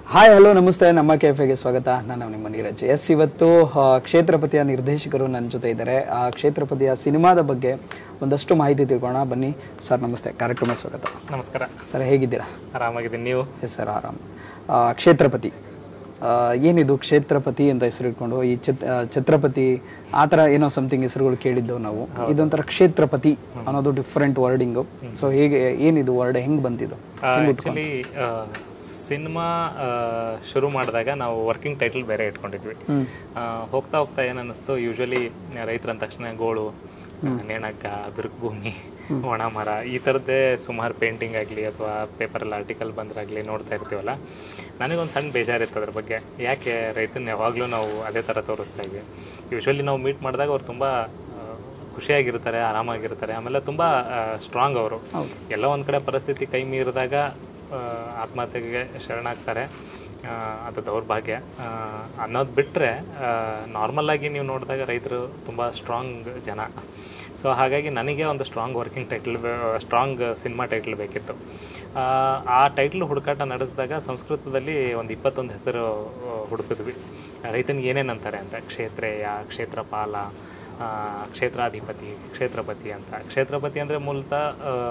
Hi hello ನಮಸ್ತೆ ನಮ್ಮ ಕೆಫೆಗೆ ಸ್ವಾಗತ ನಾನು ನಿಮ್ಮ ನೀರಜ್ ಎಸ್ ಇವತ್ತು ಆ, ಕ್ಷೇತ್ರಪತಿಯ ನಿರ್ದೇಶಕರು ನನ್ನ ಜೊತೆ ಇದ್ದಾರೆ ಆ ಕ್ಷೇತ್ರಪತಿಯ ಸಿನಿಮಾದ ಬಗ್ಗೆ ಒಂದಷ್ಟು ಮಾಹಿತಿ ತಿಳ್ಕೊಳ್ಳೋಣ ಬನ್ನಿ ಸರ್ ನಮಸ್ತೆ ಕಾರ್ಯಕ್ರಮ ಸ್ವಾಗತ ನಮಸ್ಕಾರ ಸರ್ ಹೇಗಿದ್ದೀರಾ ಆರಾಮಾಗಿದ್ದೀನಿ ನೀವು ಎಸ್ ಸರ್ ಆರಾಮ್ ಆ, ಕ್ಷೇತ್ರಪತಿ ಆ, ಏನಿದು ಕ್ಷೇತ್ರಪತಿ ಅಂತ ಹೆಸರು ಇಟ್ಕೊಂಡು ಈ ಚಿತ್ ಆ, ಛತ್ರಪತಿ ಆ ಥರ ಏನೋ ಸಮಥಿಂಗ್ ಹೆಸರುಗಳು ಕೇಳಿದ್ದೆವು ನಾವು ಇದೊಂಥರ ಕ್ಷೇತ್ರಪತಿ ಅನ್ನೋದು ಡಿಫ್ರೆಂಟ್ ವರ್ಡಿಂಗು ಸೊ ಹೇಗೆ ಏನಿದು ವರ್ಡ್ ಹೆಂಗೆ ಬಂತಿದ್ದು ಆ್ಯಕ್ಚುಲಿ ಸಿನಿಮಾ ಶುರು ಮಾಡಿದಾಗ ನಾವು ವರ್ಕಿಂಗ್ ಟೈಟಲ್ ಬೇರೆ ಇಟ್ಕೊಂಡಿದ್ವಿ ಆ, ಹೋಗ್ತಾ ಹೋಗ್ತಾ ಏನು ಅನ್ನಿಸ್ತು ಯೂಶ್ವಲಿ ರೈತರ ಅಂದ ತಕ್ಷಣ ಗೋಳು ನೇಣಗ್ಗ ಬಿರುಕು ಭೂಮಿ ಒಣ ಮರ ಈ ಥರದ್ದೇ ಸುಮಾರು ಪೇಂಟಿಂಗ್ ಆಗಲಿ ಅಥವಾ ಪೇಪರಲ್ಲಿ ಆರ್ಟಿಕಲ್ ಬಂದ್ರಾಗಲಿ ನೋಡ್ತಾ ಇರ್ತೀವಲ್ಲ ನನಗೊಂದು ಸಣ್ಣ ಬೇಜಾರಿತ್ತು ಅದ್ರ ಬಗ್ಗೆ ಯಾಕೆ ರೈತನ ಯಾವಾಗಲೂ ನಾವು ಅದೇ ಥರ ತೋರಿಸ್ತಾ ಇದ್ವಿ ಯೂಶ್ವಲಿ ನಾವು ಮೀಟ್ ಮಾಡಿದಾಗ ಅವ್ರು ತುಂಬ ಖುಷಿಯಾಗಿರ್ತಾರೆ ಆರಾಮಾಗಿರ್ತಾರೆ ಆಮೇಲೆ ತುಂಬ ಸ್ಟ್ರಾಂಗ್ ಅವರು ಎಲ್ಲೋ ಒಂದು ಕಡೆ ಪರಿಸ್ಥಿತಿ ಕೈ ಮೀರಿದಾಗ ಆ, ಆತ್ಮಹತ್ಯೆಗೆ ಶರಣಾಗ್ತಾರೆ ಆ, ಅದು ದೌರ್ಭಾಗ್ಯ ಆ, ಅನ್ನೋದು ಬಿಟ್ಟರೆ ನಾರ್ಮಲ್ ಆಗಿ ನೀವು ನೋಡಿದಾಗ ರೈತರು ತುಂಬ ಸ್ಟ್ರಾಂಗ್ ಜನ ಸೊ ಹಾಗಾಗಿ ನನಗೆ ಒಂದು strong working title strong cinema title ಬೇಕಿತ್ತು ಆ, ಆ ಟೈಟ್ಲ್ ಹುಡುಕಾಟ ನಡೆಸಿದಾಗ ಸಂಸ್ಕೃತದಲ್ಲಿ ಒಂದು ಇಪ್ಪತ್ತೊಂದು ಹೆಸರು ಆ, ಹುಡುಕಿದ್ವಿ ರೈತನಿಗೆ ಏನೇನು ಅಂತಾರೆ ಅಂತ ಕ್ಷೇತ್ರೇಯ ಕ್ಷೇತ್ರಪಾಲ ಆ, ಕ್ಷೇತ್ರಾಧಿಪತಿ ಕ್ಷೇತ್ರಪತಿ ಅಂತ ಕ್ಷೇತ್ರಪತಿ ಅಂದರೆ ಮೂಲತಃ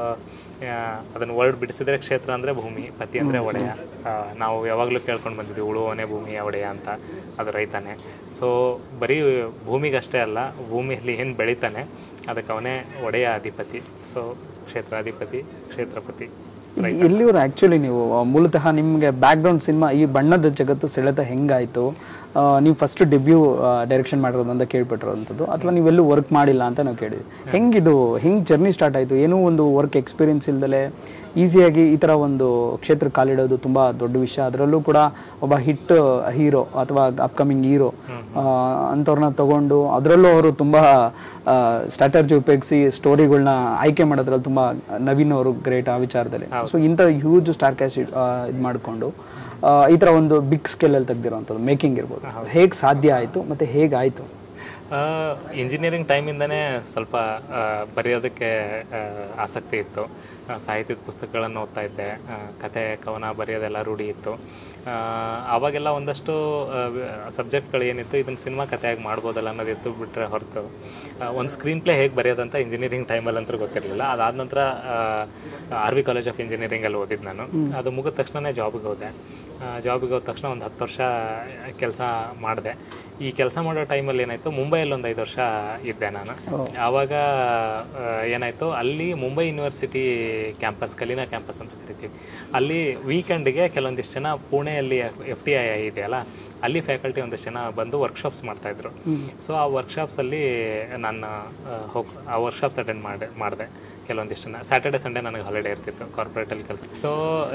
ಅದನ್ನು ವರ್ಡ್ ಬಿಡಿಸಿದ್ರೆ ಕ್ಷೇತ್ರ ಅಂದರೆ ಭೂಮಿ ಪತಿ ಅಂದರೆ ಒಡೆಯ ಆ, ನಾವು ಯಾವಾಗಲೂ ಕೇಳ್ಕೊಂಡು ಬಂದಿದ್ವಿ ಉಳುವವನೇ ಭೂಮಿಯ ಒಡೆಯ ಅಂತ ಅದು ರೈತನೇ ಸೊ ಬರೀ ಭೂಮಿಗಷ್ಟೇ ಅಲ್ಲ ಭೂಮಿಯಲ್ಲಿ ಏನು ಬೆಳಿತಾನೆ ಅದಕ್ಕೆ ಅವನೇ ಒಡೆಯ ಅಧಿಪತಿ ಸೊ ಕ್ಷೇತ್ರಾಧಿಪತಿ ಕ್ಷೇತ್ರಪತಿ ಎಲ್ಲಿವರು ಆ್ಯಕ್ಚುಲಿ ನೀವು ಆ, ಮೂಲತಃ ನಿಮಗೆ ಬ್ಯಾಕ್ಗ್ರೌಂಡ್ ಸಿನಿಮಾ ಈ ಬಣ್ಣದ ಜಗತ್ತು ಸೆಳೆತ ಹೆಂಗಾಯಿತು ಆ, ನೀವು ಫಸ್ಟ್ ಡೆಬ್ಯೂ ಡೈರೆಕ್ಷನ್ ಮಾಡಿರೋದು ಅಂತ ಕೇಳ್ಬಿಟ್ಟಿರೋವಂಥದ್ದು ಅಥವಾ ನೀವೆಲ್ಲೂ ವರ್ಕ್ ಮಾಡಿಲ್ಲ ಅಂತ ನಾವು ಕೇಳಿದ್ವಿ ಹೆಂಗಿದು ಹೆಂಗೆ ಜರ್ನಿ ಸ್ಟಾರ್ಟ್ ಆಯಿತು ಏನೂ ಒಂದು ವರ್ಕ್ ಎಕ್ಸ್ಪೀರಿಯನ್ಸ್ ಇಲ್ದಲೆ ಈಸಿಯಾಗಿ ಈ ಥರ ಒಂದು ಕ್ಷೇತ್ರ ಕಾಲಿಡೋದು ತುಂಬ ದೊಡ್ಡ ವಿಷಯ ಅದರಲ್ಲೂ ಕೂಡ ಒಬ್ಬ ಹಿಟ್ ಹೀರೋ ಅಥವಾ ಅಪ್ಕಮಿಂಗ್ ಹೀರೋ ಅಂಥವ್ರನ್ನ ತಗೊಂಡು ಅದರಲ್ಲೂ ಅವರು ತುಂಬ ಸ್ಟ್ರಾಟರ್ಜಿ ಉಪಯೋಗಿಸಿ ಸ್ಟೋರಿಗಳನ್ನ ಆಯ್ಕೆ ಮಾಡೋದ್ರಲ್ಲಿ ತುಂಬ ನವೀನ್ ಅವರು ಗ್ರೇಟ್ ಆ ವಿಚಾರದಲ್ಲಿ ಸೊ ಇಂಥ ಹ್ಯೂಜ್ ಸ್ಟಾರ್ ಕ್ಯಾಶ್ ಇದು ಮಾಡಿಕೊಂಡು ಈ ಥರ ಒಂದು ಬಿಗ್ ಸ್ಕೇಲಲ್ಲಿ ತೆಗ್ದಿರೋವಂಥದ್ದು ಮೇಕಿಂಗ್ ಇರ್ಬೋದು ಹೇಗೆ ಸಾಧ್ಯ ಆಯಿತು ಮತ್ತು ಹೇಗಾಯಿತು ಇಂಜಿನಿಯರಿಂಗ್ ಟೈಮಿಂದನೇ ಸ್ವಲ್ಪ ಆ, ಬರೆಯೋದಕ್ಕೆ ಆ, ಆಸಕ್ತಿ ಇತ್ತು ಆ, ಸಾಹಿತ್ಯದ ಪುಸ್ತಕಗಳನ್ನು ಓದ್ತಾ ಇದ್ದೆ ಆ, ಕತೆ ಕವನ ಬರೆಯೋದೆಲ್ಲ ರೂಢಿ ಇತ್ತು ಆ, ಆವಾಗೆಲ್ಲ ಒಂದಷ್ಟು ಸಬ್ಜೆಕ್ಟ್ಗಳು ಏನಿತ್ತು ಇದನ್ನು ಸಿನಿಮಾ ಕಥೆಯಾಗಿ ಮಾಡ್ಬೋದಲ್ಲ ಅನ್ನೋದಿತ್ತು ಬಿಟ್ಟರೆ ಹೊರತು ಒಂದು ಸ್ಕ್ರೀನ್ ಪ್ಲೇ ಹೇಗೆ ಬರೆಯೋದಂತ ಇಂಜಿನಿಯರಿಂಗ್ ಟೈಮಲ್ಲಿ ಅಂತೂ ಗೊತ್ತಿರಲಿಲ್ಲ ಅದಾದ ನಂತರ ಆರ್ ವಿ ಕಾಲೇಜ್ ಆಫ್ ಇಂಜಿನಿಯರಿಂಗಲ್ಲಿ ಓದಿದ್ದು ನಾನು ಅದು ಮುಗಿದ ತಕ್ಷಣನೇ ಜಾಬ್ಗೆ ಹೋದೆ ಜಾಬಿಗೆ ಹೋದ ತಕ್ಷಣ ಒಂದು ಹತ್ತು ವರ್ಷ ಕೆಲಸ ಮಾಡಿದೆ ಈ ಕೆಲಸ ಮಾಡೋ ಟೈಮಲ್ಲಿ ಏನಾಯಿತು ಮುಂಬೈಯಲ್ಲಿ ಒಂದು ಐದು ವರ್ಷ ಇದ್ದೆ ನಾನು ಆವಾಗ ಆ, ಏನಾಯಿತು ಅಲ್ಲಿ Mumbai university campus Kalina campus ಅಂತ ಕರಿತೀವಿ ಅಲ್ಲಿ ವೀಕೆಂಡ್ಗೆ ಕೆಲವೊಂದಿಷ್ಟು ಜನ ಪುಣೆಯಲ್ಲಿ ಎಫ್ ಟಿ ಐ ಇದೆಯಲ್ಲ ಅಲ್ಲಿ ಫ್ಯಾಕಲ್ಟಿ ಒಂದಿಷ್ಟು ಜನ ಬಂದು ವರ್ಕ್ಶಾಪ್ಸ್ ಮಾಡ್ತಾಯಿದ್ರು ಸೊ ಆ ವರ್ಕ್ಶಾಪ್ಸಲ್ಲಿ ನಾನು ಹೋಗಿ ಆ ವರ್ಕ್ಶಾಪ್ಸ್ ಅಟೆಂಡ್ ಮಾಡಿ ಮಾಡಿದೆ ಕೆಲವೊಂದಿಷ್ಟು ಜನ ಸ್ಯಾಟರ್ಡೆ ಸಂಡೇ ನನಗೆ ಹಾಲಿಡೇ ಇರ್ತಿತ್ತು ಕಾರ್ಪೊರೇಟಲ್ಲಿ ಕೆಲಸ ಸೊ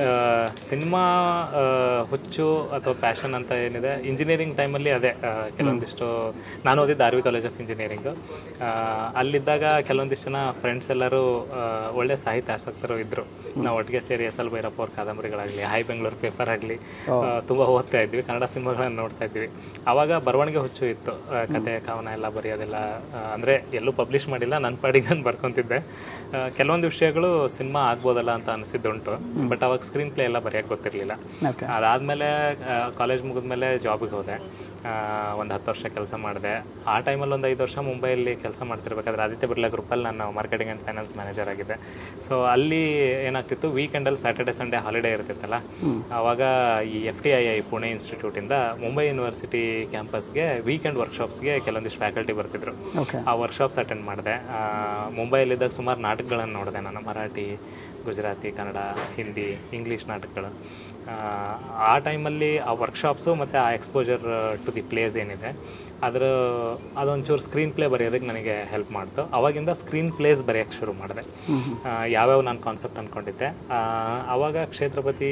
ಸಿನಿಮಾ ಹುಚ್ಚು ಅಥವಾ ಪ್ಯಾಷನ್ ಅಂತ ಏನಿದೆ ಇಂಜಿನಿಯರಿಂಗ್ ಟೈಮಲ್ಲಿ ಅದೇ ಆ, ಕೆಲವೊಂದಿಷ್ಟು ನಾನು ಓದಿದ್ದು R V college of engineering ಅಲ್ಲಿದ್ದಾಗ ಕೆಲವೊಂದಿಷ್ಟು ಜನ ಫ್ರೆಂಡ್ಸ್ ಎಲ್ಲರೂ ಆ, ಒಳ್ಳೆ ಸಾಹಿತ್ಯ ಆಸಕ್ತರು ಇದ್ದರು ನಾವು ಒಟ್ಟಿಗೆ ಸೇರಿ ಎಸ್ ಎಲ್ ಭೈರಪ್ಪ ಅವ್ರ ಕಾದಂಬರಿಗಳಾಗಲಿ ಹೈ ಬೆಂಗಳೂರು ಪೇಪರ್ ಆಗಲಿ ತುಂಬ ಓದ್ತಾ ಇದ್ವಿ ಕನ್ನಡ ಸಿನಿಮಾಗಳನ್ನು ನೋಡ್ತಾ ಇದ್ವಿ ಆವಾಗ ಬರವಣಿಗೆ ಹುಚ್ಚು ಇತ್ತು ಆ, ಕತೆ ಕವನ ಎಲ್ಲ ಬರೆಯೋದೆಲ್ಲ ಆ, ಅಂದ್ರೆ ಎಲ್ಲೂ ಪಬ್ಲಿಷ್ ಮಾಡಿಲ್ಲ ನನ್ನ ಪಾಡಿಗೆ ನಾನು ಬರ್ಕೊತಿದ್ದೆ ಆ, ಕೆಲವೊಂದು ವಿಷಯಗಳು ಸಿನಿಮಾ ಆಗ್ಬೋದಲ್ಲ ಅಂತ ಅನಿಸಿದ್ದುಂಟು ಬಟ್ ಅವಾಗ ಸ್ಕ್ರೀನ್ ಪ್ಲೇ ಎಲ್ಲ ಬರೆಯೋಕ್ಕೆ ಗೊತ್ತಿರಲಿಲ್ಲ ಓಕೆ ಅದಾದಮೇಲೆ ಕಾಲೇಜ್ ಮುಗಿದ್ಮೇಲೆ ಜಾಬಿಗೆ ಹೋದೆ ಒಂದು ಹತ್ತು ವರ್ಷ ಕೆಲಸ ಮಾಡಿದೆ ಆ ಟೈಮಲ್ಲಿ ಒಂದು ಐದು ವರ್ಷ ಮುಂಬೈಯಲ್ಲಿ ಕೆಲಸ ಮಾಡ್ತಿರ್ಬೇಕಾದ್ರೆ ಆದಿತ್ಯ ಬಿರ್ಲಾ ಗ್ರೂಪಲ್ಲಿ ನಾನು ಮಾರ್ಕೆಟಿಂಗ್ ಆ್ಯಂಡ್ ಫೈನಾನ್ಸ್ ಮ್ಯಾನೇಜರ್ ಆಗಿದ್ದೆ ಸೊ ಅಲ್ಲಿ ಏನಾಗ್ತಿತ್ತು ವೀಕೆಂಡಲ್ಲಿ ಸ್ಯಾಟರ್ಡೆ ಸಂಡೇ ಹಾಲಿಡೇ ಇರ್ತಿತ್ತಲ್ಲ ಆವಾಗ ಈ F T I I Pune ಇನ್ಸ್ಟಿಟ್ಯೂಟಿಂದ ಮುಂಬೈ ಯೂನಿವರ್ಸಿಟಿ ಕ್ಯಾಂಪಸ್ಗೆ ವೀಕೆಂಡ್ ವರ್ಕ್ಶಾಪ್ಸ್ಗೆ ಕೆಲವೊಂದಿಷ್ಟು ಫ್ಯಾಕಲ್ಟಿ ಬರ್ತಿದ್ರು ಓಕೆ ಆ ವರ್ಕ್ಶಾಪ್ಸ್ ಅಟೆಂಡ್ ಮಾಡಿದೆ ಮುಂಬೈಯಲ್ಲಿದ್ದಾಗ ಸುಮಾರು ನಾಟಕಗಳನ್ನು ನೋಡಿದೆ ನಾನು ಮರಾಠಿ ಗುಜರಾತಿ ಕನ್ನಡ ಹಿಂದಿ ಇಂಗ್ಲೀಷ್ ನಾಟಕಗಳು ಆ, ಆ ಟೈಮಲ್ಲಿ ಆ ವರ್ಕ್ಶಾಪ್ಸು ಮತ್ತು ಆ ಎಕ್ಸ್ಪೋಜರ್ ಟು ದಿ ಪ್ಲೇಸ್ ಏನಿದೆ ಅದರ ಅದೊಂಚೂರು ಸ್ಕ್ರೀನ್ ಪ್ಲೇ ಬರೆಯೋದಕ್ಕೆ ನನಗೆ ಹೆಲ್ಪ್ ಮಾಡ್ತು ಅವಾಗಿಂದ ಸ್ಕ್ರೀನ್ ಪ್ಲೇಸ್ ಬರೆಯೋಕ್ಕೆ ಶುರು ಮಾಡಿದೆ ಆ, ಯಾವ್ಯಾವ ನಾನು ಕಾನ್ಸೆಪ್ಟ್ ಅಂದ್ಕೊಂಡಿದ್ದೆ ಆ, ಆವಾಗ ಕ್ಷೇತ್ರಪತಿ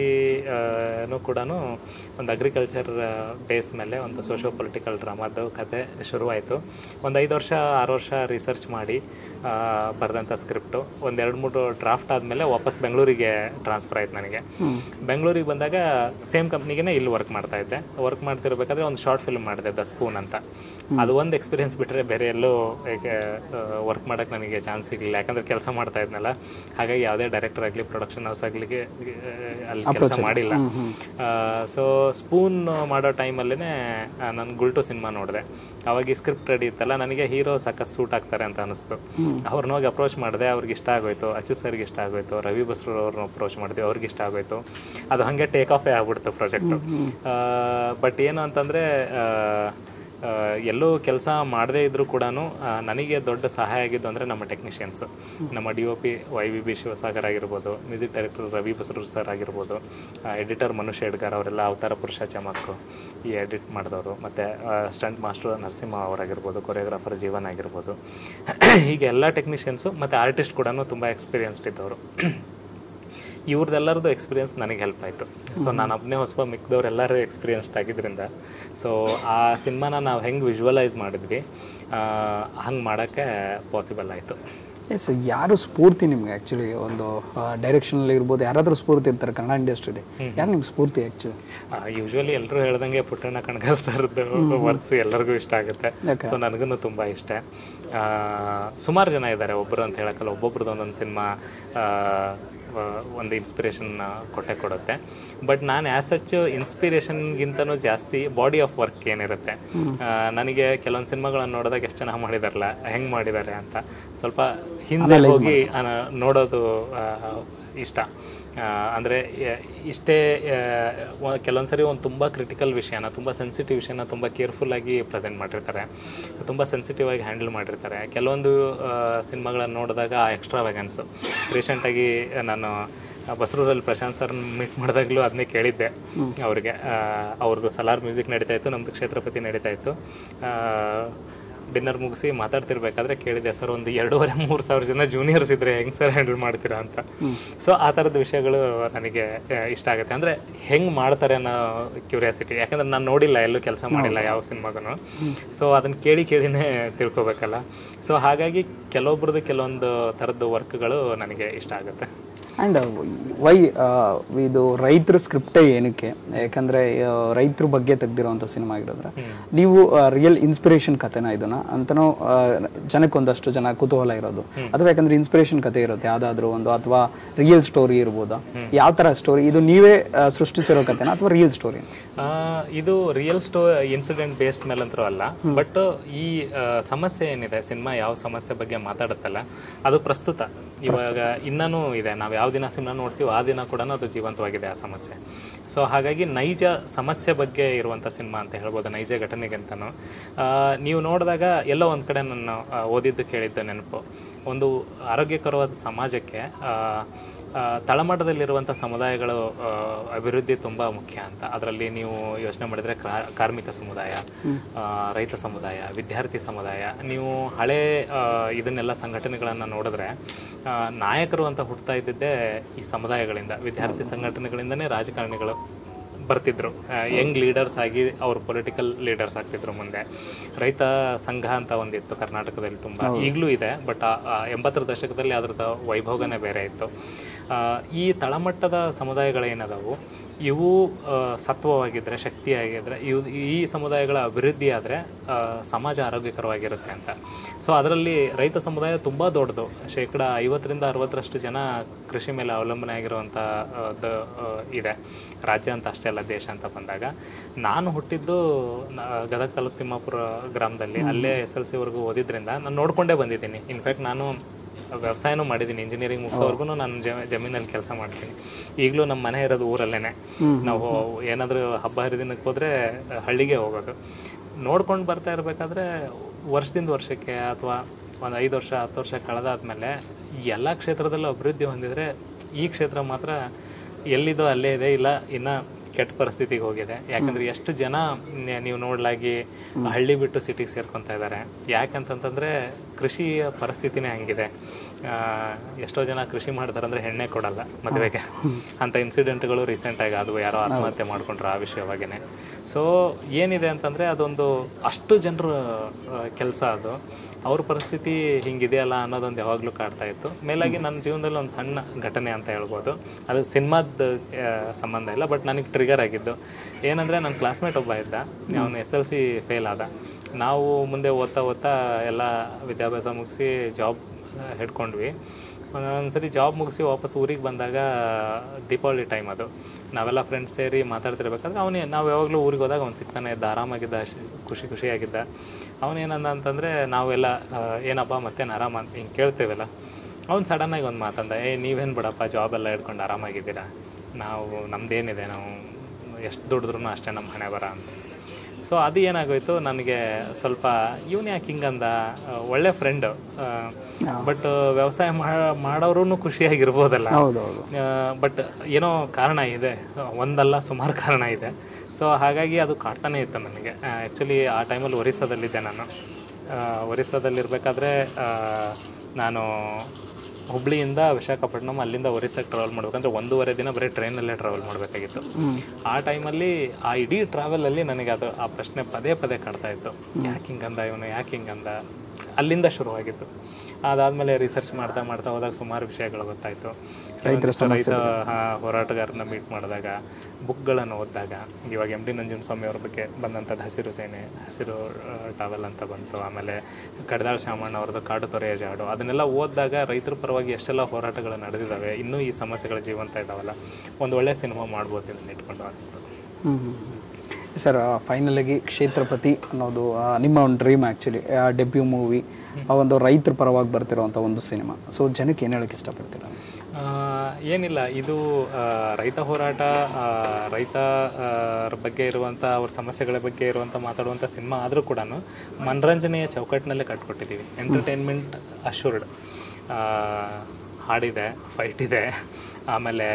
ನೂ ಕೂಡ ಒಂದು ಅಗ್ರಿಕಲ್ಚರ್ ಬೇಸ್ ಮೇಲೆ ಒಂದು ಸೋಷಿಯೋ ಪೊಲಿಟಿಕಲ್ ಡ್ರಾಮಾದ ಕತೆ ಶುರುವಾಯಿತು ಒಂದು ಐದು ವರ್ಷ ಆರು ವರ್ಷ ರಿಸರ್ಚ್ ಮಾಡಿ ಬರೆದಂಥ ಸ್ಕ್ರಿಪ್ಟು ಒಂದೆರಡು ಮೂರು ಡ್ರಾಫ್ಟ್ ಆದಮೇಲೆ ವಾಪಸ್ ಬೆಂಗಳೂರಿಗೆ ಟ್ರಾನ್ಸ್ಫರ್ ಆಯ್ತು ನನಗೆ ಬೆಂಗಳೂರಿಗೆ ಬಂದಾಗ ಸೇಮ್ ಕಂಪ್ನಿಗೆ ಇಲ್ಲಿ ವರ್ಕ್ ಮಾಡ್ತಾ ಇದ್ದೆ ವರ್ಕ್ ಮಾಡ್ತಿರ್ಬೇಕಾದ್ರೆ ಒಂದು ಶಾರ್ಟ್ ಫಿಲ್ಮ್ ಮಾಡಿದೆ ದ ಸ್ಪೂನ್ ಅಂತ ಅದು ಒಂದು ಎಕ್ಸ್ಪೀರಿಯನ್ಸ್ ಬಿಟ್ಟರೆ ಬೇರೆ ಎಲ್ಲೂ ವರ್ಕ್ ಮಾಡೋಕ್ಕೆ ನನಗೆ ಚಾನ್ಸ್ ಸಿಗಲಿಲ್ಲ ಯಾಕಂದ್ರೆ ಕೆಲಸ ಮಾಡ್ತಾ ಇದ್ನಲ್ಲ ಹಾಗಾಗಿ ಯಾವುದೇ ಡೈರೆಕ್ಟರ್ ಆಗಲಿ ಪ್ರೊಡಕ್ಷನ್ ಹೌಸ್ ಆಗಲಿ ಅಲ್ಲಿ ಕೆಲಸ ಮಾಡಿಲ್ಲ ಸೊ ಸ್ಪೂನ್ ಮಾಡೋ ಟೈಮಲ್ಲೇ ನಾನು ಗುಲ್ಟು ಸಿನಿಮಾ ನೋಡಿದೆ ಅವಾಗ ಈ ಸ್ಕ್ರಿಪ್ಟ್ ರೆಡಿ ಇತ್ತಲ್ಲ ನನಗೆ ಹೀರೋ ಸಖತ್ ಸೂಟ್ ಆಗ್ತಾರೆ ಅಂತ ಅನಿಸ್ತು ಅವ್ರನ್ನ ಹೋಗಿ ಅಪ್ರೋಚ್ ಮಾಡಿದೆ ಅವ್ರಿಗೆ ಇಷ್ಟ ಆಗೋಯ್ತು ಅಚ್ಚು ಸರ್ಗೆ ಇಷ್ಟ ಆಗೋಯ್ತು ರವಿ ಬಸ್ರು ಅವ್ರನ್ನ ಅಪ್ರೋಚ್ ಮಾಡಿದ್ವಿ ಅವ್ರಿಗೆ ಇಷ್ಟ ಆಗೋಯ್ತು ಅದು ಹಾಗೆ ಟೇಕ್ ಆಫೇ ಆಗ್ಬಿಡ್ತು ಪ್ರಾಜೆಕ್ಟು ಬಟ್ ಏನು ಅಂತಂದರೆ ಎಲ್ಲೂ ಕೆಲಸ ಮಾಡದೇ ಇದ್ರೂ ಕೂಡ ನನಗೆ ದೊಡ್ಡ ಸಹಾಯ ಆಗಿದ್ದು ಅಂದರೆ ನಮ್ಮ ಟೆಕ್ನಿಷಿಯನ್ಸ್ ನಮ್ಮ D O P Y V B Shivasagar ಆಗಿರ್ಬೋದು music director Ravi Basrur sir ಆಗಿರ್ಬೋದು ಎಡಿಟರ್ ಮನುಷ್ಯ ಎಡ್ಗಾರ್ ಅವರೆಲ್ಲ ಅವತಾರ ಪುರುಷ ಚಮಕ್ಕು ಈ ಎಡಿಟ್ ಮಾಡಿದವರು ಮತ್ತು ಸ್ಟಂಟ್ ಮಾಸ್ಟರ್ ನರಸಿಂಹ ಅವರಾಗಿರ್ಬೋದು ಕೊರಿಯೋಗ್ರಾಫರ್ ಜೀವನ್ ಆಗಿರ್ಬೋದು ಹೀಗೆ ಎಲ್ಲ ಟೆಕ್ನಿಷಿಯನ್ಸು ಮತ್ತು ಆರ್ಟಿಸ್ಟ್ ಕೂಡ ತುಂಬ ಎಕ್ಸ್ಪೀರಿಯನ್ಸ್ಡ್ ಇದ್ದವರು ಇವ್ರದ್ದೆಲ್ಲರದು ಎಕ್ಸ್ಪೀರಿಯನ್ಸ್ ನನಗೆ ಹೆಲ್ಪ್ ಆಯಿತು ಸೊ ನಾನು ಒಬ್ಬನೇ ಹೊಸಬ ಮಿಕ್ದವ್ರೆಲ್ಲರೂ ಎಕ್ಸ್ಪೀರಿಯನ್ಸ್ಡ್ ಆಗಿದ್ದರಿಂದ ಸೊ ಆ ಸಿನಿಮಾನ ನಾವು ಹೆಂಗೆ ವಿಜುವಲೈಸ್ ಮಾಡಿದ್ವಿ ಹಂಗೆ ಮಾಡೋಕ್ಕೆ ಪಾಸಿಬಲ್ ಆಯಿತು ಎಸ್ ಯಾರು ಸ್ಫೂರ್ತಿ ನಿಮ್ಗೆ ಆ್ಯಕ್ಚುಲಿ ಒಂದು ಡೈರೆಕ್ಷನಲ್ಲಿ ಇರ್ಬೋದು ಯಾರಾದರೂ ಸ್ಫೂರ್ತಿ ಇರ್ತಾರೆ ಕನ್ನಡ ಇಂಡಸ್ಟ್ರಿಲಿ ಯಾರು ನಿಮ್ಗೆ ಸ್ಫೂರ್ತಿ ಆ್ಯಕ್ಚುಲಿ ಯೂಶ್ವಲಿ ಎಲ್ಲರೂ ಹೇಳ್ದಂಗೆ ಪುಟ್ಟಣ್ಣ ಕಣಗಾಲ್ ಸರ್ದು ವರ್ಕ್ಸ್ ಎಲ್ಲರಿಗೂ ಇಷ್ಟ ಆಗುತ್ತೆ Okay. ಸೊ ನನಗೂ ತುಂಬ ಇಷ್ಟ ಸುಮಾರು ಜನ ಇದ್ದಾರೆ ಒಬ್ಬರು ಅಂತ ಹೇಳಕ್ಕಲ್ಲ ಒಬ್ಬೊಬ್ರದ್ದು ಒಂದೊಂದು ಸಿನಿಮಾ ಒಂದು ಇನ್ಸ್ಪಿರೇಷನ್ ಕೊಟ್ಟೆ ಕೊಡುತ್ತೆ ಬಟ್ ನಾನು ಆ್ಯಸ್ ಸಚ್ ಇನ್ಸ್ಪಿರೇಷನ್ಗಿಂತನೂ ಜಾಸ್ತಿ ಬಾಡಿ ಆಫ್ ವರ್ಕ್ ಏನಿರುತ್ತೆ ಆ, ನನಗೆ ಕೆಲವೊಂದು ಸಿನಿಮಾಗಳನ್ನು ನೋಡಿದಾಗ ಎಷ್ಟು ಚೆನ್ನಾಗಿ ಮಾಡಿದಾರಲ್ಲ ಹೆಂಗೆ ಮಾಡಿದ್ದಾರೆ ಅಂತ ಸ್ವಲ್ಪ ಹಿಂದೆ ಹೋಗಿ ಆ, ನೋಡೋದು ಆ, ಇಷ್ಟ ಆ, ಅಂದರೆ ಎ- ಇಷ್ಟೇ ಕೆಲವೊಂದು ಸರಿ ಒಂದು ತುಂಬ ಕ್ರಿಟಿಕಲ್ ವಿಷಯನ ತುಂಬ ಸೆನ್ಸಿಟಿವ್ ವಿಷಯನ ತುಂಬ ಕೇರ್ಫುಲ್ಲಾಗಿ ಪ್ರೆಸೆಂಟ್ ಮಾಡಿರ್ತಾರೆ ತುಂಬ ಸೆನ್ಸಿಟಿವ್ ಆಗಿ ಹ್ಯಾಂಡಲ್ ಮಾಡಿರ್ತಾರೆ ಕೆಲವೊಂದು ಸಿನಿಮಾಗಳನ್ನು ನೋಡಿದಾಗ ಆ ಎಕ್ಸ್ಟ್ರಾ ವ್ಯಾಗನ್ಸು ರೀಸೆಂಟಾಗಿ ನಾನು ಬಸರೂರಲ್ಲಿ ಪ್ರಶಾಂತ್ ಸರ್ ಮೀಟ್ ಮಾಡಿದಾಗಲೂ ಅದನ್ನೇ ಕೇಳಿದ್ದೆ ಅವ್ರಿಗೆ ಆ, ಅವ್ರದ್ದು ಸಲಾರ್ ಮ್ಯೂಸಿಕ್ ನಡೀತಾ ಇತ್ತು ನಮ್ಮದು ಕ್ಷೇತ್ರಪತಿ ನಡೀತಾ ಇತ್ತು ಡಿನ್ನರ್ ಮುಗಿಸಿ ಮಾತಾಡ್ತಿರ್ಬೇಕಾದ್ರೆ ಕೇಳಿದೆ ಸರ್ ಒಂದು ಎರಡೂವರೆ ಮೂರು ಸಾವಿರ ಜನ ಜೂನಿಯರ್ಸ್ ಇದ್ರೆ ಹೆಂಗೆ ಸರ್ ಹ್ಯಾಂಡಲ್ ಮಾಡ್ತೀರಾ ಅಂತ ಸೊ ಆ ಥರದ ವಿಷಯಗಳು ನನಗೆ ಆ, ಇಷ್ಟ ಆಗುತ್ತೆ ಅಂದರೆ ಹೆಂಗೆ ಮಾಡ್ತಾರೆ ಅನ್ನೋ ಕ್ಯೂರಿಯಾಸಿಟಿ ಯಾಕಂದ್ರೆ ನಾನು ನೋಡಿಲ್ಲ ಎಲ್ಲೂ ಕೆಲಸ ಮಾಡಿಲ್ಲ ಯಾವ ಸಿನಿಮಾಗೂ ಸೊ ಅದನ್ನು ಕೇಳಿ ಕೇಳಿನೇ ತಿಳ್ಕೊಬೇಕಲ್ಲ ಸೊ ಹಾಗಾಗಿ ಕೆಲವೊಬ್ರದ್ದು ಕೆಲವೊಂದು ಥರದ್ದು ವರ್ಕ್ಗಳು ನನಗೆ ಇಷ್ಟ ಆಗುತ್ತೆ ಆ್ಯಂಡ್ ವೈ ಇದು ರೈತರ ಸ್ಕ್ರಿಪ್ಟೇ ಏನಕ್ಕೆ ಯಾಕಂದರೆ ರೈತರ ಬಗ್ಗೆ ತೆಗ್ದಿರೋವಂಥ ಸಿನಿಮಾ ಆಗಿರೋದ್ರೆ ನೀವು ರಿಯಲ್ ಇನ್ಸ್ಪಿರೇಷನ್ ಕಥೆನ ಇದನ್ನ ಅಂತನೋ ಆ, ಜನಕ್ಕೆ ಒಂದಷ್ಟು ಜನ ಕುತೂಹಲ ಇರೋದು ಅಥವಾ ಯಾಕಂದ್ರೆ ಇನ್ಸ್ಪಿರೇಷನ್ ಕಥೆ ಇರುತ್ತೆ ಯಾವುದಾದ್ರೂ ಒಂದು ಅಥವಾ ರಿಯಲ್ ಸ್ಟೋರಿ ಇರ್ಬೋದಾ ಯಾವ ಥರ ಸ್ಟೋರಿ ಇದು ನೀವೇ ಆ, ಸೃಷ್ಟಿಸಿರೋ ಕಥೆನ ಅಥವಾ ರಿಯಲ್ ಸ್ಟೋರಿ ಆ, ಇದು ರಿಯಲ್ ಸ್ಟೋ ಇನ್ಸಿಡೆಂಟ್ ಬೇಸ್ಡ್ ಮೇಲಂತರೂ ಅಲ್ಲ ಬಟ್ ಈ ಆ, ಸಮಸ್ಯೆ ಏನಿದೆ ಸಿನಿಮಾ ಯಾವ ಸಮಸ್ಯೆ ಬಗ್ಗೆ ಮಾತಾಡುತ್ತಲ್ಲ ಅದು ಪ್ರಸ್ತುತ ಇವಾಗ ಇನ್ನೂ ಇದೆ ನಾವು ಯಾವ ದಿನ ಸಿನಿಮಾ ನೋಡ್ತೀವೋ ಆ ದಿನ ಕೂಡ ಅದು ಜೀವಂತವಾಗಿದೆ ಆ ಸಮಸ್ಯೆ ಸೊ ಹಾಗಾಗಿ ನೈಜ ಸಮಸ್ಯೆ ಬಗ್ಗೆ ಇರುವಂಥ ಸಿನಿಮಾ ಅಂತ ಹೇಳ್ಬೋದು ನೈಜ ಘಟನೆಗಿಂತನೂ ಆ, ನೀವು ನೋಡಿದಾಗ ಎಲ್ಲೋ ಒಂದು ಕಡೆ ನಾನು ಆ, ಓದಿದ್ದು ಕೇಳಿದ್ದು ನೆನಪು ಒಂದು ಆರೋಗ್ಯಕರವಾದ ಸಮಾಜಕ್ಕೆ ಆ, ಆ, ತಳಮಟ್ಟದಲ್ಲಿರುವಂಥ ಸಮುದಾಯಗಳು ಆ, ಅಭಿವೃದ್ಧಿ ತುಂಬ ಮುಖ್ಯ ಅಂತ ಅದರಲ್ಲಿ ನೀವು ಯೋಚನೆ ಮಾಡಿದರೆ ಕ್ರಾ- ಕಾರ್ಮಿಕ ಸಮುದಾಯ ಆ, ರೈತ ಸಮುದಾಯ ವಿದ್ಯಾರ್ಥಿ ಸಮುದಾಯ ನೀವು ಹಳೆ ಆ, ಇದನ್ನೆಲ್ಲ ಸಂಘಟನೆಗಳನ್ನು ನೋಡಿದ್ರೆ ಆ, ನಾಯಕರು ಅಂತ ಹುಡ್ತಾ ಇದ್ದಿದ್ದೇ ಈ ಸಮುದಾಯಗಳಿಂದ ವಿದ್ಯಾರ್ಥಿ ಸಂಘಟನೆಗಳಿಂದನೇ ರಾಜಕಾರಣಿಗಳು ಬರ್ತಿದ್ರು ಯಂಗ್ ಲೀಡರ್ಸ್ ಆಗಿ ಅವರು ಪೊಲಿಟಿಕಲ್ ಲೀಡರ್ಸ್ ಆಗ್ತಿದ್ರು ಮುಂದೆ ರೈತ ಸಂಘ ಅಂತ ಒಂದಿತ್ತು ಕರ್ನಾಟಕದಲ್ಲಿ ತುಂಬ ಈಗಲೂ ಇದೆ ಬಟ್ ಎಂಬತ್ತರ ದಶಕದಲ್ಲಿ ಅದ್ರದ್ದು ವೈಭೋಗನೇ ಬೇರೆ ಇತ್ತು ಆ, ಈ ತಳಮಟ್ಟದ ಸಮುದಾಯಗಳೇನದಾವು ಇವು ಆ, ಸತ್ವವಾಗಿದ್ದರೆ ಶಕ್ತಿಯಾಗಿದ್ದರೆ ಇವು ಈ ಸಮುದಾಯಗಳ ಅಭಿವೃದ್ಧಿ ಆದರೆ ಸಮಾಜ ಆರೋಗ್ಯಕರವಾಗಿರುತ್ತೆ ಅಂತ ಸೊ ಅದರಲ್ಲಿ ರೈತ ಸಮುದಾಯ ತುಂಬ ದೊಡ್ಡದು ಶೇಕಡ ಐವತ್ತರಿಂದ ಅರವತ್ತರಷ್ಟು ಜನ ಕೃಷಿ ಮೇಲೆ ಅವಲಂಬನೆ ಆಗಿರುವಂಥ ಆ, ದ- ಆ, ಇದೆ ರಾಜ್ಯ ಅಂತ ಅಷ್ಟೇ ಅಲ್ಲ ದೇಶ ಅಂತ ಬಂದಾಗ ನಾನು ಹುಟ್ಟಿದ್ದು ನ- ಗದಗ ತಾಲೂಕು ತಿಮ್ಮಾಪುರ ಗ್ರಾಮದಲ್ಲಿ ಅಲ್ಲೇ ಎಸ್ ಎಲ್ ಸಿವರೆಗೂ ಓದಿದ್ರಿಂದ ನಾನು ನೋಡ್ಕೊಂಡೇ ಬಂದಿದ್ದೀನಿ ಇನ್ಫ್ಯಾಕ್ಟ್ ನಾನು ವ್ಯವಸಾಯನೂ ಮಾಡಿದ್ದೀನಿ ಇಂಜಿನಿಯರಿಂಗ್ ಮುಗಿಸೋವರೆಗೂ ನಾನು ಜ- ಜಮೀನಲ್ಲಿ ಕೆಲಸ ಮಾಡ್ತೀನಿ ಈಗಲೂ ನಮ್ಮ ಮನೆ ಇರೋದು ಊರಲ್ಲೇನೆ ನಾವು ಏನಾದರೂ ಹಬ್ಬ ಹರಿದಿನಕ್ಕೆ ಹೋದರೆ ಹಳ್ಳಿಗೆ ಹೋಗೋದು ನೋಡ್ಕೊಂಡು ಬರ್ತಾ ಇರಬೇಕಾದ್ರೆ ವರ್ಷದಿಂದ ವರ್ಷಕ್ಕೆ ಅಥವಾ ಒಂದು ಐದು ವರ್ಷ ಹತ್ತು ವರ್ಷ ಕಳೆದಾದ್ಮೇಲೆ ಎಲ್ಲ ಕ್ಷೇತ್ರದಲ್ಲೂ ಅಭಿವೃದ್ಧಿ ಹೊಂದಿದರೆ ಈ ಕ್ಷೇತ್ರ ಮಾತ್ರ ಎಲ್ಲಿದೋ ಅಲ್ಲೇ ಇದೆ ಇಲ್ಲ ಇನ್ನು ಕೆಟ್ಟ ಪರಿಸ್ಥಿತಿಗೆ ಹೋಗಿದೆ ಯಾಕಂದ್ರೆ ಎಷ್ಟು ಜನ ನ- ನೀವು ನೋಡ್ಲಾಗಿ ಹಳ್ಳಿ ಬಿಟ್ಟು ಸಿಟಿಗೆ ಸೇರ್ಕೊತಾ ಇದ್ದಾರೆ ಯಾಕಂತಂತಂದ್ರೆ ಕೃಷಿಯ ಪರಿಸ್ಥಿತಿನೇ ಹಂಗಿದೆ ಆ, ಎಷ್ಟೋ ಜನ ಕೃಷಿ ಮಾಡ್ತಾರೆ ಅಂದ್ರೆ ಹೆಣ್ಣೆ ಕೊಡಲ್ಲ ಮದುವೆಗೆ ಅಂತ ಇನ್ಸಿಡೆಂಟ್ಗಳು ರೀಸೆಂಟಾಗಿ ಆದವು ಯಾರೋ ಆತ್ಮಹತ್ಯೆ ಮಾಡ್ಕೊಂಡ್ರು ಆ ವಿಷಯವಾಗೇನೆ ಸೊ ಏನಿದೆ ಅಂತಂದ್ರೆ ಅದೊಂದು ಅಷ್ಟು ಜನರ ಕೆಲಸ ಅದು ಅವ್ರ ಪರಿಸ್ಥಿತಿ ಹಿಂಗಿದೆಯಲ್ಲ ಅನ್ನೋದೊಂದು ಯಾವಾಗಲೂ ಕಾಡ್ತಾ ಇತ್ತು ಮೇಲಾಗಿ ನನ್ನ ಜೀವನದಲ್ಲಿ ಒಂದು ಸಣ್ಣ ಘಟನೆ ಅಂತ ಹೇಳ್ಬೋದು ಅದು ಸಿನಿಮಾದ ಸಂಬಂಧ ಇಲ್ಲ ಬಟ್ ನನಗೆ ಟ್ರಿಗರ್ ಆಗಿದ್ದು ಏನಂದರೆ ನನ್ನ ಕ್ಲಾಸ್ಮೇಟ್ ಒಬ್ಬ ಇದ್ದ ಅವನು ಎಸ್ ಎಲ್ ಸಿ ಫೇಲ್ ಆದ ನಾವು ಮುಂದೆ ಓದ್ತಾ ಓದ್ತಾ ಎಲ್ಲ ವಿದ್ಯಾಭ್ಯಾಸ ಮುಗಿಸಿ ಜಾಬ್ ಹಿಡ್ಕೊಂಡ್ವಿ ಒಂದ್ಸರಿ ಜಾಬ್ ಮುಗಿಸಿ ವಾಪಸ್ ಊರಿಗೆ ಬಂದಾಗ ದೀಪಾವಳಿ ಟೈಮ್ ಅದು ನಾವೆಲ್ಲ ಫ್ರೆಂಡ್ಸ್ ಸೇರಿ ಮಾತಾಡ್ತಿರ್ಬೇಕಾದ್ರೆ ಅವನೇ ನಾವು ಯಾವಾಗಲೂ ಊರಿಗೆ ಹೋದಾಗ ಅವ್ನು ಸಿಗ್ತಾನೆ ಇದ್ದ ಆರಾಮಾಗಿದ್ದ ಶ್- ಖುಷಿ ಖುಷಿಯಾಗಿದ್ದ ಅವನೇನಂದ ಅಂತಂದರೆ ನಾವೆಲ್ಲ ಆ, ಏನಪ್ಪ ಮತ್ತೇನು ಆರಾಮ ಅಂತ ಹಿಂಗೆ ಕೇಳ್ತೇವಲ್ಲ ಅವ್ನು ಸಡನ್ನಾಗಿ ಒಂದು ಮಾತಂದ ಏ ನೀವೇನು ಬಿಡಪ್ಪ ಜಾಬ್ ಎಲ್ಲ ಹಿಡ್ಕೊಂಡು ಆರಾಮಾಗಿದ್ದೀರಾ ನಾವು ನಮ್ದೇನಿದೆ ನಾವು ಎಷ್ಟು ದುಡಿದ್ರೂ ಅಷ್ಟೇ ನಮ್ಮ ಹಣೆ ಬರ ಅಂತ ಸೊ ಅದು ಏನಾಗೋಯ್ತು ನನಗೆ ಸ್ವಲ್ಪ ಇವನು ಯಾಕೆ ಹಿಂಗಂದ ಆ, ಒಳ್ಳೆ ಫ್ರೆಂಡು ಬಟ್ ವ್ಯವಸಾಯ ಮಾಡೋರು ಖುಷಿಯಾಗಿರ್ಬೋದಲ್ಲ ಹೌದೌದು ಬಟ್ ಏನೋ ಕಾರಣ ಇದೆ ಒಂದಲ್ಲ ಸುಮಾರು ಕಾರಣ ಇದೆ ಸೊ ಹಾಗಾಗಿ ಅದು ಕಾಡ್ತಾನೆ ಇತ್ತು ನನಗೆ ಆ್ಯಕ್ಚುಲಿ ಆ ಟೈಮಲ್ಲಿ ಒರಿಸ್ಸಾದಲ್ಲಿದ್ದೆ ನಾನು ಆ, ಒರಿಸ್ಸಾದಲ್ಲಿರ್ಬೇಕಾದ್ರೆ ಆ, ನಾನು ಹುಬ್ಳಿಯಿಂದ ವಿಶಾಖಪಟ್ಟಣಂ ಅಲ್ಲಿಂದ ಒರಿಸ್ಸಾಗೆ ಟ್ರಾವೆಲ್ ಮಾಡ್ಬೇಕಂದ್ರೆ ಒಂದೂವರೆ ದಿನ ಬರೀ ಟ್ರೈನಲ್ಲೇ ಟ್ರಾವೆಲ್ ಮಾಡಬೇಕಾಗಿತ್ತು ಆ ಟೈಮಲ್ಲಿ ಆ ಇಡೀ ಟ್ರಾವೆಲಲ್ಲಿ ನನಗೆ ಅದು ಆ ಪ್ರಶ್ನೆ ಪದೇ ಪದೇ ಕಾಡ್ತಾ ಇತ್ತು ಯಾಕೆ ಹಿಂಗಂದ ಇವನು ಯಾಕೆ ಹಿಂಗಂದ ಅಲ್ಲಿಂದ ಶುರುವಾಗಿತ್ತು ಅದಾದಮೇಲೆ ರಿಸರ್ಚ್ ಮಾಡ್ತಾ ಮಾಡ್ತಾ ಹೋದಾಗ ಸುಮಾರು ವಿಷಯಗಳು ಗೊತ್ತಾಯಿತು ರೈತರ ರೈತ ಹಾ, ಹೋರಾಟಗಾರನ ಮೀಟ್ ಮಾಡಿದಾಗ ಬುಕ್ಗಳನ್ನು ಓದಿದಾಗ ಇವಾಗ ಎಮ್ ಡಿ ನಂಜುನಸ್ವಾಮಿ ಅವ್ರ ಬಗ್ಗೆ ಬಂದಂಥದ್ದು ಹಸಿರು ಸೇನೆ ಹಸಿರು ಟ್ರಾವೆಲ್ ಅಂತ ಬಂತು ಆಮೇಲೆ ಕಡದಾಳ್ ಶಾಮಣ್ಣ ಅವ್ರದ್ದು ಕಾಡು ತೊರೆಯ ಜಾಡು ಅದನ್ನೆಲ್ಲ ಓದಿದಾಗ ರೈತರ ಪರವಾಗಿ ಎಷ್ಟೆಲ್ಲ ಹೋರಾಟಗಳು ನಡೆದಿದ್ದಾವೆ ಇನ್ನೂ ಈ ಸಮಸ್ಯೆಗಳು ಜೀವಂತ ಇದ್ದಾವಲ್ಲ ಒಂದು ಒಳ್ಳೆ ಸಿನಿಮಾ ಮಾಡ್ಬೋದು ಇದನ್ನ ಇಟ್ಕೊಂಡು ಅನಿಸ್ತು ಸರ್ ಫೈನಲಾಗಿ ಕ್ಷೇತ್ರಪತಿ ಅನ್ನೋದು ಆ, ನಿಮ್ಮ ಒಂದು ಡ್ರೀಮ್ ಆ್ಯಕ್ಚುಲಿ ಡೆಬ್ಯೂ ಮೂವಿ ಆ ಒಂದು ರೈತರ ಪರವಾಗಿ ಬರ್ತಿರೋವಂಥ ಒಂದು ಸಿನಿಮಾ ಸೊ ಜನಕ್ಕೆ ಏನು ಹೇಳಕ್ಕೆ ಇಷ್ಟಪಡ್ತೀರಾ ಆ, ಏನಿಲ್ಲ ಇದು ಆ, ರೈತ ಹೋರಾಟ ಆ, ರೈತ ಆ, ರ ಬಗ್ಗೆ ಇರುವಂಥ ಅವ್ರ ಸಮಸ್ಯೆಗಳ ಬಗ್ಗೆ ಇರುವಂಥ ಮಾತಾಡುವಂಥ ಸಿನಿಮಾ ಆದರೂ ಕೂಡ ಮನರಂಜನೆಯ ಚೌಕಟ್ಟಿನಲ್ಲೇ ಕಟ್ಕೊಟ್ಟಿದ್ದೀವಿ ಎಂಟರ್ಟೈನ್ಮೆಂಟ್ ಅಶ್ಯೂರ್ಡ್ ಹಾಡಿದೆ ಫೈಟ್ ಇದೆ ಆಮೇಲೆ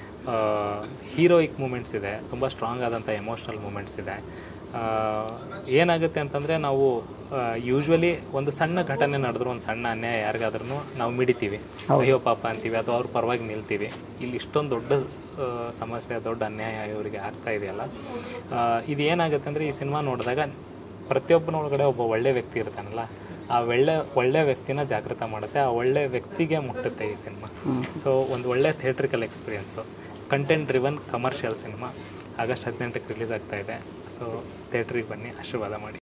ಹೀರೋಯಿಕ್ ಮೂಮೆಂಟ್ಸ್ ಇದೆ ತುಂಬ ಸ್ಟ್ರಾಂಗ್ ಆದಂಥ ಎಮೋಷ್ನಲ್ ಮೂಮೆಂಟ್ಸ್ ಇದೆ ಆ, ಏನಾಗುತ್ತೆ ಅಂತಂದರೆ ನಾವು ಯೂಶ್ವಲಿ ಒಂದು ಸಣ್ಣ ಘಟನೆ ನಡೆದ್ರು ಒಂದು ಸಣ್ಣ ಅನ್ಯಾಯ ಯಾರಿಗಾದ್ರೂ ನಾವು ಮಿಡಿತೀವಿ ಅಯ್ಯೋ ಪಾಪ ಅಂತೀವಿ ಅಥವಾ ಅವ್ರ ಪರವಾಗಿ ನಿಲ್ತೀವಿ ಇಲ್ಲಿ ಇಷ್ಟೊಂದು ದೊಡ್ಡ ಆ, ಸಮಸ್ಯೆ ದೊಡ್ಡ ಅನ್ಯಾಯ ಇವರಿಗೆ ಆಗ್ತಾ ಇದೆಯಲ್ಲ ಆ, ಇದು ಏನಾಗುತ್ತೆ ಅಂದರೆ ಈ ಸಿನಿಮಾ ನೋಡಿದಾಗ ಪ್ರತಿಯೊಬ್ಬನ ಒಳಗಡೆ ಒಬ್ಬ ಒಳ್ಳೆ ವ್ಯಕ್ತಿ ಇರ್ತಾನಲ್ಲ ಆ ಒಳ್ಳೆ ಒಳ್ಳೆ ವ್ಯಕ್ತಿನ ಜಾಗೃತ ಮಾಡುತ್ತೆ ಆ ಒಳ್ಳೆ ವ್ಯಕ್ತಿಗೆ ಮುಟ್ಟುತ್ತೆ ಈ ಸಿನಿಮಾ ಸೊ ಒಂದು ಒಳ್ಳೆ theatrical experience content driven commercial cinema August ಹದಿನೆಂಟಕ್ಕೆ ರಿಲೀಸ್ ಆಗ್ತಾ ಇದೆ ಸೊ ಥಿಯೇಟ್ರಿಗೆ ಬನ್ನಿ ಆಶೀರ್ವಾದ ಮಾಡಿ